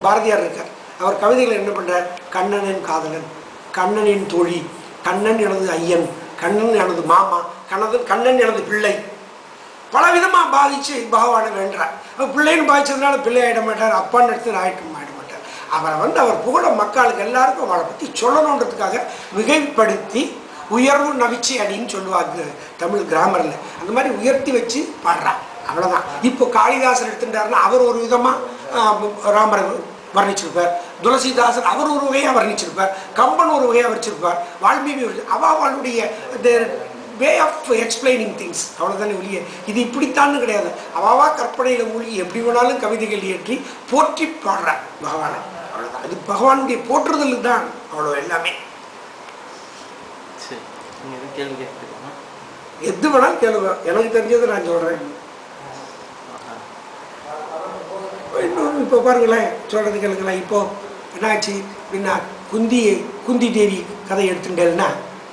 பாரதியார் இருக்கார் அவர் கவிதைகள் என்ன பண்றார் கண்ணனின் காதலன் கண்ணனின் தோழி கண்ணன் எனது ஐயன் கண்ணன் எனது மாமா கண்ணன் கண்ணன் எனது பிள்ளை பல விதமாக பாதிச்சு பகவானை வென்றார் அவர் பிள்ளைன்னு பாதிச்சதுனால பிள்ளை ஆகிட மாட்டார் அப்பான்னு எடுத்து ஆயிட்டும் ஆகிட மாட்டார் அவரை வந்து அவர் புகழ மக்களுக்கு எல்லாருக்கும் அவரை பற்றி சொல்லணுன்றதுக்காக மிகைப்படுத்தி உயர்வு நவிச்சி அடின்னு சொல்லுவாங்க தமிழ் கிராமரில் அந்த மாதிரி உயர்த்தி வச்சு பாடுறார் அவ்வளோதான் இப்போ காளிதாசன் எடுத்துட்டாருன்னா அவர் ஒரு விதமாக ராமரை வர்ணிச்சிருப்பார் துளசிதாசன் அவர் ஒரு வகையாக வர்ணிச்சிருப்பார் கம்பன் ஒரு வகையாக வச்சிருப்பார் வால்மீகி ஒரு- அவ அவளுடைய வே ஆஃப் எக்ஸ்பிளைனிங் திங்ஸ் அவ்வளோதானே ஒழிய இது இப்படித்தான்னு கிடையாது அவாவா கற்பனையில் மூழ்கி எப்படி வேணாலும் கவிதைகள் இயற்றி போற்றி பாடுறார் பகவானை அவ்வளோதான் அது பகவானுடைய போற்றுதலுக்கு தான் அவ்வளோ எல்லாமே சரி நீங்கள் எதுவும் கேள்வி கேட்குறீங்களா எது வேணாலும் கேளுங்க எனக்கு தெரிஞ்சதை நான் சொல்கிறேன் இன்னும் இப்போ பாருங்களேன் சொல்கிறது கேளுங்களேன் இப்போ என்னாச்சு அப்படின்னா குந்தி குந்தி தேவி கதை எடுத்துட்டேன்னா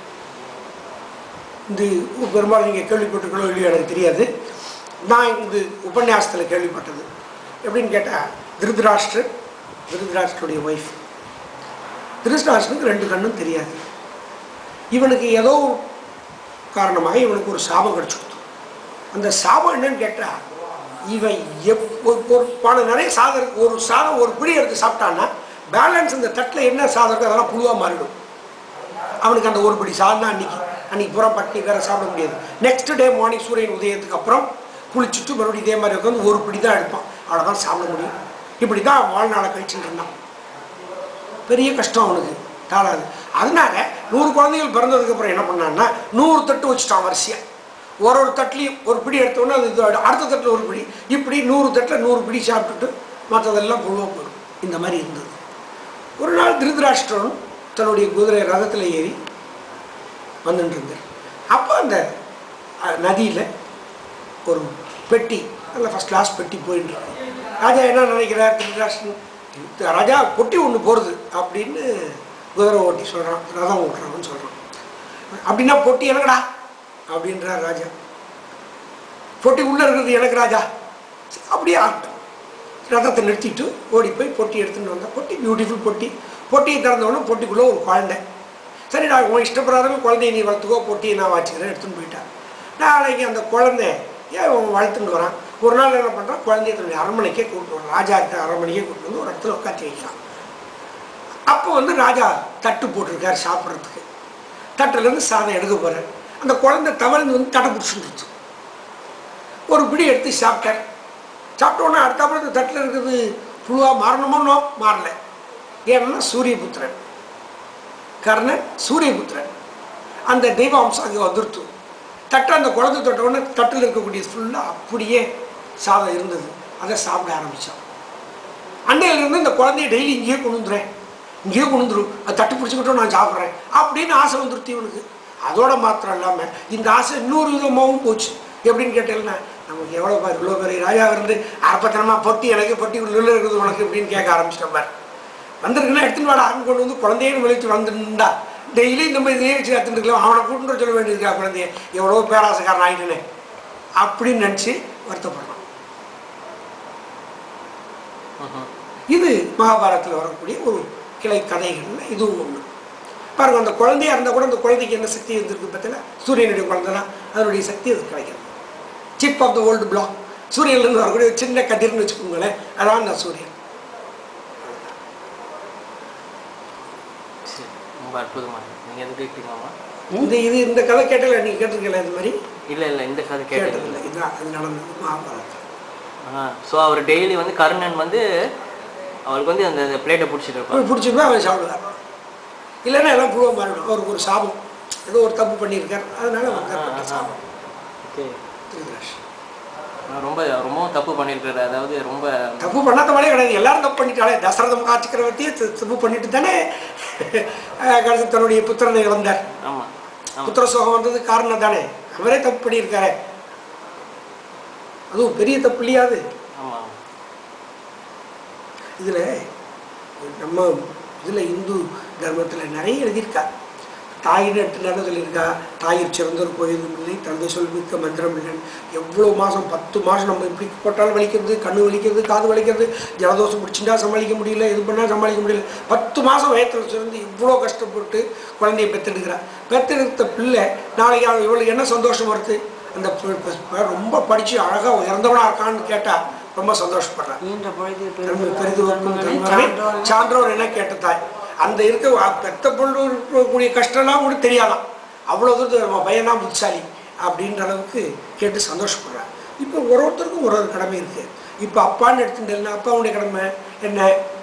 இந்த பெரும்பாலும் நீங்கள் கேள்விப்பட்டிருக்கோ இல்லையோ எனக்கு தெரியாது நான் இந்த உபன்யாசத்தில் கேள்விப்பட்டது எப்படின்னு கேட்டால் திருதராஷ்டிரர் திருதராஷ்டருடைய ஒய்ஃப் திருதராஷ்டருக்கு ரெண்டு கண்ணும் தெரியாது இவனுக்கு ஏதோ ஒரு காரணமாக இவனுக்கு ஒரு சாபம் கிடச்சி கொடுத்து அந்த சாபம் என்னன்னு கேட்டால் இவன் எப் ஒரு ஒரு பானை நிறைய சாதம் இருக்கு ஒரு சாதம் ஒரு பிடி எடுத்து சாப்பிட்டான்னா பேலன்ஸ் இந்த தட்டில் என்ன சாதம் இருக்கோ அதெல்லாம் புழுவாக மாறிடும் அவனுக்கு அந்த ஒரு பிடி சாதம் தான் அன்னைக்கு அன்னைக்கு பூரா பட்டி வேற சாப்பிட முடியாது நெக்ஸ்ட் டே மார்னிங் சூரியன் உதயத்துக்கு அப்புறம் குளிச்சுட்டு மறுபடியும் இதே மாதிரி உட்காந்து ஒரு பிடி தான் எடுப்பான் அவ்வளோதான் சாப்பிட முடியும் இப்படி தான் வாழ்நாளை கழிச்சுட்டு இருந்தான் பெரிய கஷ்டம் அவனுக்கு தாளாது அதனால நூறு குழந்தைகள் பிறந்ததுக்கு அப்புறம் என்ன பண்ணான்னா நூறு தட்டு வச்சுட்டான் வரிசையா ஒரு ஒரு தட்டுலையும் ஒரு பிடி எடுத்தோன்னே அது இது ஆயிடும். அடுத்த தட்டில் ஒரு பிடி இப்படி நூறு தட்டில் நூறு பிடி சாப்பிட்டுட்டு மற்றதெல்லாம் புழுவாக போயிடும் இந்த மாதிரி இருந்தது ஒரு நாள் திருதராஷ்டிரன் தன்னுடைய குதிரை ரதத்தில் ஏறி வந்துட்டு இருந்தார் அப்போ அந்த நதியில் ஒரு பெட்டி நல்ல ஃபஸ்ட் கிளாஸ் பெட்டி போயிட்டு இருக்கு ராஜா என்ன நினைக்கிறார் திருதராஷ்டிரன் ராஜா பொட்டி ஒன்று போகிறது அப்படின்னு குதிரை ஓட்டி சொல்கிறான் ரதம் ஓட்டுறான்னு சொல்கிறான் அப்படின்னா பொட்டி எனக்குடா அப்படின்றார் ராஜா பொட்டி உள்ளே இருக்கிறது எனக்கு ராஜா சரி, அப்படியே ஆகட்டும் ரதத்தை நிறுத்திட்டு ஓடி போய் பொட்டி எடுத்துன்னு வந்தேன் பொட்டி பியூட்டிஃபுல் பொட்டி பொட்டியை திறந்தவொடனே பொட்டிக்குள்ளே ஒரு குழந்தை சரி நான் உன் இஷ்டப்பிரகாரம் குழந்தைய நீ வளர்த்துக்கோ பொட்டியை நான் வச்சுக்கிறேன் எடுத்துன்னு போயிட்டேன் நாளைக்கு அந்த குழந்தை ஏன் அவன் வளர்த்துட்டு வரான் ஒரு நாள் என்ன பண்ணுறான் குழந்தைய தன்னுடைய அரண்மனைக்கே கூப்பிட்டு வரான் ராஜா இருக்க அரண்மனைக்கே கூப்பிட்டு வந்து ஒரு இடத்துல உட்காந்து வைக்கிறான் அப்போ வந்து ராஜா தட்டு போட்டிருக்காரு சாப்பிட்றதுக்கு தட்டுலேருந்து சாதம் எடுக்க போகிறார் அந்த குழந்தை தவழ்ந்து வந்து தட்டை பிடிச்சிருந்துச்சு ஒரு பிடி எடுத்து சாப்பிட்டார் சாப்பிட்ட உடனே அடுத்தாப்புல இந்த தட்டில் இருக்கிறது புழுவாக மாறணுமோ மாறல ஏன்னா சூரியபுத்திரன் கர்ணன் சூரியபுத்திரன் அந்த தெய்வ அம்சம் அங்கே வந்துருத்து தட்டை அந்த குழந்தை தொட்ட உடனே தட்டில் இருக்கக்கூடியது ஃபுல்லாக அப்படியே சாதம் இருந்தது அதை சாப்பிட ஆரம்பித்தான் அன்னையிலிருந்து இந்த குழந்தைய டெய்லி இங்கேயே கொண்டு வந்துடுறேன் இங்கேயே கொண்டு வந்துடும் அது தட்டு பிடிச்சிக்கிட்டோம் நான் சாப்பிட்றேன் அப்படின்னு ஆசை வந்துருத்து இவனுக்கு அதோட மாத்திரம் இல்லாமல் இந்த ஆசை இன்னொரு விதமாகவும் போச்சு எப்படின்னு கேட்டீங்கன்னா நமக்கு எவ்வளோ பாரு இவ்வளோ பெரிய ராஜா இருந்து அரப்பத்தனமா பொட்டி எனக்கு பொட்டி உள்ள இருக்குது உனக்கு அப்படின்னு கேட்க ஆரம்பிச்சிட்டோம் பாரு வந்திருக்குன்னா எடுத்துன்னு வாடா அவன் கொண்டு வந்து குழந்தையும் விளைச்சு வந்துருந்தா டெய்லி இந்த மாதிரி இதே வச்சு கற்றுட்டு இருக்கலாம் அவனை கூட்டு வர சொல்ல வேண்டியிருக்கா குழந்தைய எவ்வளோ பேராசைக்காரன் ஆகிட்டுனே அப்படின்னு நினச்சி வருத்தப்படுறான் ம்ஹும். இது மகாபாரதத்தில் வரக்கூடிய ஒரு கிளை கதைகள்ல இதுவும் ஒன்று பாருங்க அந்த குழந்தையா இருந்தால் கூட அந்த குழந்தைக்கு என்ன சக்தி இருந்திருக்கு பார்த்தீங்கன்னா சூரியனுடைய குழந்தைலாம் அதனுடைய சக்தி அது கிடைக்கிறது chip off the old block சூரியன்லேருந்து வரக்கூடிய ஒரு சின்ன கதிர்னு வச்சுக்கோங்களேன் அதான் அந்த சூரியன் சரி ரொம்ப அற்புதமாக இருக்கு நீங்கள் எது கேட்குறீங்களாமா இந்த இது இந்த கதை கேட்டல நீங்கள் கேட்டிருக்கல இது மாதிரி இல்லை இல்லை இந்த கதை கேட்டதில்லை கேட்டதில்லை இதுதான் அது நடந்தது மகாபாரதம் ஆ ஸோ அவர் டெய்லி வந்து கர்ணன் வந்து அவருக்கு வந்து அந்த பிளேட்டை பிடிச்சிட்டு இருப்பார் அவன் பிடிச்சிருந்தா அவன் சாப்பிடுவார் இல்லைன்னா எல்லாம் புழுவ மாறிடும் அவருக்கு ஒரு சாபம் ஏதோ ஒரு தப்பு பண்ணியிருக்கார் அதனால அவன் கற்பட்ட சாபம் ஓகே திருதராஷ் ரொம்ப ரொம்பவும் தப்பு பண்ணியிருக்காரு அதாவது ரொம்ப தப்பு பண்ணாத மாதிரியே கிடையாது எல்லாரும் தப்பு பண்ணிட்டாலே தசரத மகா சக்கரவர்த்தியே த- தப்பு பண்ணிட்டு தானே அஹ், கடைசி தன்னுடைய புத்திரனை இழந்தார் ஆமாம் ஆமாம் புத்திர சோகம் வந்தது காரணம் தானே அவரே தப்பு பண்ணியிருக்காரு அதுவும் பெரிய தப்பு இல்லையா அது ஆமாம் இதில் நம்ம இதில் இந்து தர்மத்தில் நிறைய எழுதியிருக்கா தாயின்னு எடுத்து என்ன சொல்லியிருக்கா தாயிற் சிறந்தோர் கோயிலும் இல்லை தந்தை சொல்மிக்க மந்திரம் இல்லைன்னு எவ்வளோ மாதம் பத்து மாதம் நம்ம இப்படி போட்டாலும் வலிக்கிறது கண்ணு வலிக்கிறது காது வலிக்கிறது ஜலதோஷம் பிடிச்சிட்டா சமாளிக்க முடியல இது பண்ணால் சமாளிக்க முடியல பத்து மாதம் வயத்தில் சிறந்து இவ்வளோ கஷ்டப்பட்டு குழந்தைய பெற்றெடுக்கிறா பெற்றெடுத்த பிள்ளை நாளைக்கு அவன் இவளுக்கு என்ன சந்தோஷம் வருது அந்த பி- பி- ரொம்ப படித்து அழகாக உயர்ந்தவனா இருக்கான்னு கேட்டால் ரொம்ப சந்தோஷப்படுறான் ஈன்ற பொழுது பெருமை பெரிது வைக்கும் பெருமை தன்மகனை சான்றோர் சான்றோர் என்ன கேட்ட தாய் அந்த இருக்க வா- பெத்த பொண்ணு இருக்கக்கூடிய கஷ்டம்லாம் கூட தெரியாதாம் அவ்வளோ தூரத்து நம்ம பையனா புத்திசாலி அப்படின்ற அளவுக்கு கேட்டு சந்தோஷப்படுறான் இப்போ ஒரு ஒருத்தருக்கும் ஒரு ஒரு கடமை இருக்குது இப்போ அப்பான்னு எடுத்துட்டேன்னா அப்பாவுடைய கடமை என்ன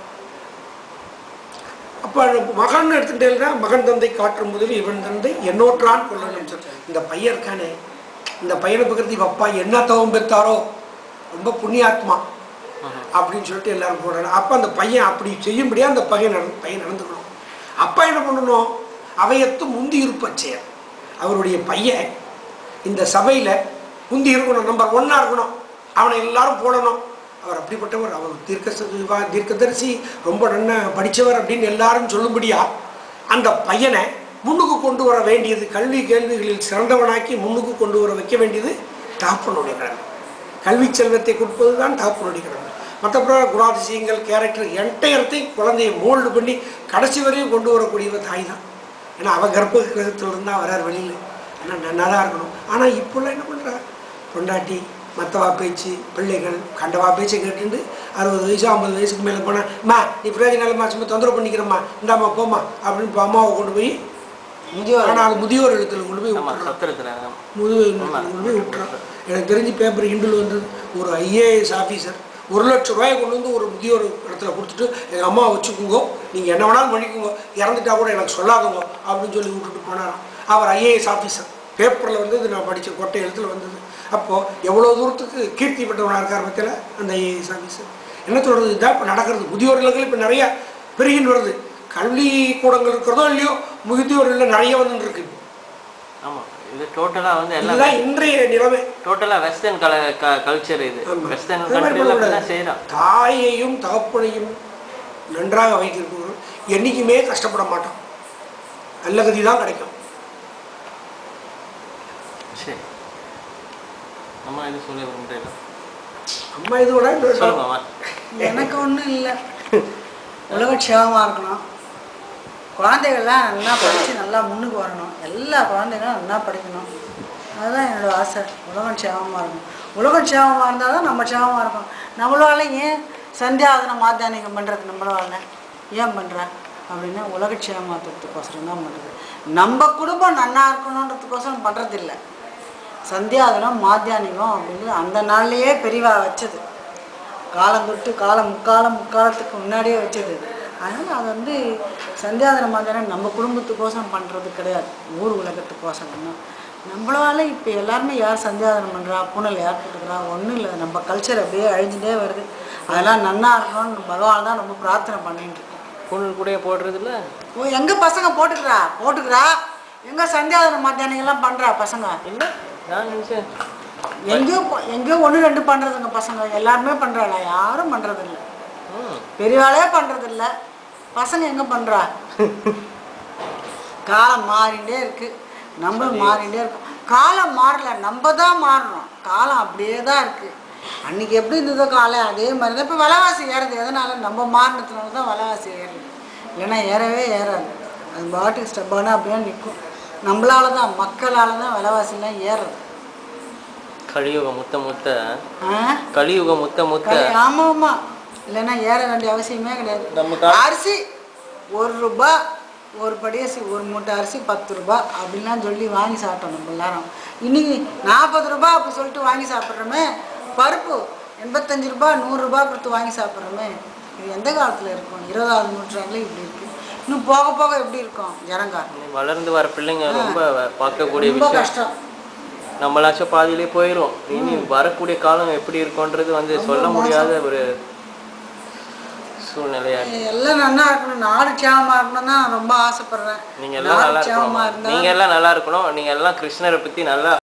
அப்போ மகன் எடுத்துட்டேன்னா மகன் தந்தை காட்டும் முதல் இவன் தந்தை என்னோற்றான் கொள்ளணும் சொல்லி இந்த பையன் இருக்கானே இந்த பையனை பக்கத்து இவ அப்பா என்ன தவம் பெற்றாரோ ரொம்ப புண்ணியாத்மா அப்படின்னு சொல்லிட்டு எல்லாரும் போடுறாங்க அப்போ அந்த பையன் அப்படி செய்யும்படியாக அந்த பையன் நட பையன் நடந்துக்கணும் அப்பா என்ன பண்ணணும் அவையத்து முந்தி இருப்பச் செயல் அவருடைய பையன் இந்த சபையில் முந்தி இருக்கணும் நம்பர் ஒன்னாக இருக்கணும் அவனை எல்லாரும் போடணும் அவர் அப்படிப்பட்டவர் அவர் தீர்க்க தீர்க்கதரிசி ரொம்ப நன்ன படித்தவர் அப்படின்னு எல்லாரும் சொல்லும்படியா அந்த பையனை முன்னுக்கு கொண்டு வர வேண்டியது கல்வி கேள்விகளில் சிறந்தவனாக்கி முன்னுக்கு கொண்டு வர வைக்க வேண்டியது தகப்பனுடைய கடமை கல்வி செல்வத்தை கொடுப்பது தான் தகப்பனுடைய கடமை மற்றபடி குணாதிசயங்கள் கேரக்டர் என்டையரத்தையும் குழந்தையை மோல்டு பண்ணி கடைசி வரையும் கொண்டு வரக்கூடியவ தாய் தான் ஏன்னா அவள் கர்ப்ப கிரகத்தில் இருந்தால் வரார் வெளியில் ஏன்னா நன்னா தான் இருக்கணும் ஆனால் இப்போல்லாம் என்ன பண்ணுறா பொண்டாட்டி மற்றவா பேச்சு பிள்ளைகள் கண்டவா பேச்சை கேட்டுட்டு அறுபது வயசு ஐம்பது வயசுக்கு மேலே போனால் அம்மா நீ பிரயோஜனம் இல்லைம்மா சும்மா தொந்தரவு பண்ணிக்கிறம்மா இந்தாம்மா போம்மா அப்படின்னு இப்ப அம்மாவை கொண்டு போய் முதியோர் ஆனால் அது முதியோர் இடத்துல கொண்டு போய் ஆமா விட்டுறான் சத்திரத்துல முதுகு கொண்டு போய் விட்டுறான் எனக்கு தெரிஞ்சு பேப்பர் ஹிண்டில் வந்தது ஒரு ஐஏஎஸ் ஆஃபீஸர் ஒரு லட்சம் ரூபாயை கொண்டு வந்து ஒரு முதியோர் இடத்துல கொடுத்துட்டு எங்கள் அம்மாவை வச்சுக்கோங்க நீங்கள் என்ன வேணாலும் பண்ணிக்கோங்க இறந்துட்டா கூட எனக்கு சொல்லாதுங்க அப்படின்னு சொல்லி விட்டுட்டு போனாராம் அவர் ஐஏஎஸ் ஆஃபீஸர் பேப்பரில் வந்தது நான் படித்த கொட்டை எழுத்துல வந்தது அப்போது எவ்வளோ தூரத்துக்கு கீர்த்தி பெற்றவனாக இருக்கார் பற்றியில் அந்த ஐஏஎஸ் ஆஃபீஸர் என்ன சொல்கிறது இதான் இப்போ நடக்கிறது முதியோர் இல்லங்கள் இப்போ நிறையா பெருகின்னு வருது கல்வி கூடங்கள் இருக்கிறதோ இல்லையோ முதியோர் இல்லை நிறைய வந்துட்டு இருக்கு ஆமா இது டோட்டலா வந்து எல்லாம் இதுதான் இன்றைய நிலைமை டோட்டலா வெஸ்டர்ன் கல கல்ச்சர் இது ஆமா. வெஸ்டர்ன் அது மாதிரி கண்ட்ரில பண்ணக்கூடாது. அப்படிதான் செய்யறான் தாயையும் தகப்பனையும் நன்றாக வைத்திருப்பவர்கள் என்றைக்குமே கஷ்டப்பட மாட்டோம் நல்ல கதி தான் கிடைக்கும் சரி அம்மா இது சொல்ல விரும்புறேன் அம்மா இது விட இன்னொரு சொல்லுங்க அம்மா எனக்கு ஒன்றும் இல்லை உலக க்ஷேமமாக இருக்கணும் குழந்தைகள்லாம் நல்லா படித்து நல்லா முன்னுக்கு வரணும் எல்லா குழந்தைகளும் நல்லா படிக்கணும் அதுதான் என்னோட ஆசை உலகம் க்ஷேமமாக இருக்கணும் உலகம் க்ஷேமமாக இருந்தால் தான் நம்ம க்ஷேமமாக இருக்கும் நம்மளால ஏன் சந்தியாவதனம் மாத்தியானிகம் பண்ணுறது நம்மளால ஏன் பண்ணுற அப்படின்னா உலக க்ஷேமத்துக்கோசரம் தான் பண்ணுறது நம்ம குடும்பம் நன்னா இருக்கணுன்றதுக்கோசரம் பண்ணுறதில்ல சந்தியாவதனம் மாத்தியானிகம் அப்படிங்கிறது அந்த நாள்லேயே பெரியவா வச்சது காலம் தொட்டு காலம் முக்காலம் முக்காலத்துக்கு முன்னாடியே வச்சது அதனால் அது வந்து சந்தியாதன மாதிரி நம்ம குடும்பத்துக்கோசம் பண்ணுறது கிடையாது ஊர் உலகத்துக்கோசம் தான் நம்மளால இப்போ எல்லாருமே யார் சந்தியாதனம் பண்ணுறா பூனல் யார் போட்டுக்கிறா ஒன்றும் இல்லை நம்ம கல்ச்சர் அப்படியே அழிஞ்சுட்டே வருது அதெல்லாம் நன்னா இருக்கணும்னு பகவான் தான் ரொம்ப பிரார்த்தனை பண்ணிட்டு இருக்கோம். பொண்ணு கூட போடுறது இல்ல ஓ எங்கள் பசங்க போட்டுக்கிறா போட்டுக்கிறா எங்கே சந்தியாதன மத்தியானங்கள்லாம் பண்ணுறா பசங்க இல்ல நான் நினைச்சேன் எங்கேயோ போ- எங்கேயோ ஒன்று ரெண்டு பண்ணுறதுங்க பசங்க எல்லாருமே பண்ணுறாளா யாரும் பண்ணுறதில்ல ம். பெரியவாளே பண்றதில்ல பசங்க எங்க பண்றா காலம் மாறிட்டே இருக்கு நம்மளும் மாறிட்டே இருக்கோம் காலம் மாறல நம்ம தான் மாறணும் காலம் அப்படியே தான் இருக்கு அன்னைக்கு எப்படி இருந்ததோ காலம் அதே மாதிரி தான் இப்போ விலைவாசி ஏறுது எதனால நம்ம மாறினதுனால தான் விலைவாசி ஏறுது இல்லைன்னா ஏறவே ஏறாது அது பாட்டுக்கு ஸ்டெப்பான அப்படியே நிற்கும் நம்மளால தான் மக்களால தான் விலைவாசிலாம் ஏறுறது கலியுகம் முத்த முத்த ஆ கலியுகம் முத்த முத்த கலை- ஆமா ஆமா இல்லைன்னா ஏற வேண்டிய அவசியமே கிடையாது நம்ம கா- அரிசி ஒரு ரூபாய் ஒரு படி அரிசி ஒரு மூட்டை அரிசி பத்து ரூபாய் அப்படின்லாம் சொல்லி வாங்கி சாப்பிட்டோம் நம்ம எல்லாரும் இன்னைக்கு நாற்பது ரூபாய் அப்படி சொல்லிட்டு வாங்கி சாப்பிட்றோமே பருப்பு எண்பத்தஞ்சு ரூபாய் நூறு ரூபாய் கொடுத்து வாங்கி சாப்பிட்றோமே இது எந்த காலத்தில் இருக்கும் இருபதாவது நூற்றாண்டுல இப்படி இருக்கு இன்னும் போக போக எப்படி இருக்கும் ஜனங்க வளர்ந்து வர பிள்ளைங்க ரொம்ப பார்க்கக்கூடிய ரொம்ப விஷயம் கஷ்டம் நம்மளாச்சும் பாதியிலே போயிடும் இனி வரக்கூடிய காலம் எப்படி இருக்கும்ன்றது வந்து சொல்ல முடியாத ஒரு சூழ்நிலையா இருக்கு எல்லாம் நல்லா இருக்கணும் நாடு க்ஷேமமா இருக்கணும் தான் நான் ரொம்ப ஆசைப்படுறேன் நீங்க எல்லாம் நல்லா நாடு க்ஷேமமா இருக்கணும் இருந்தா நீங்க எல்லாம் நல்லா இருக்கணும் நீங்க எல்லாம் கிருஷ்ணரை பத்தி நல்லா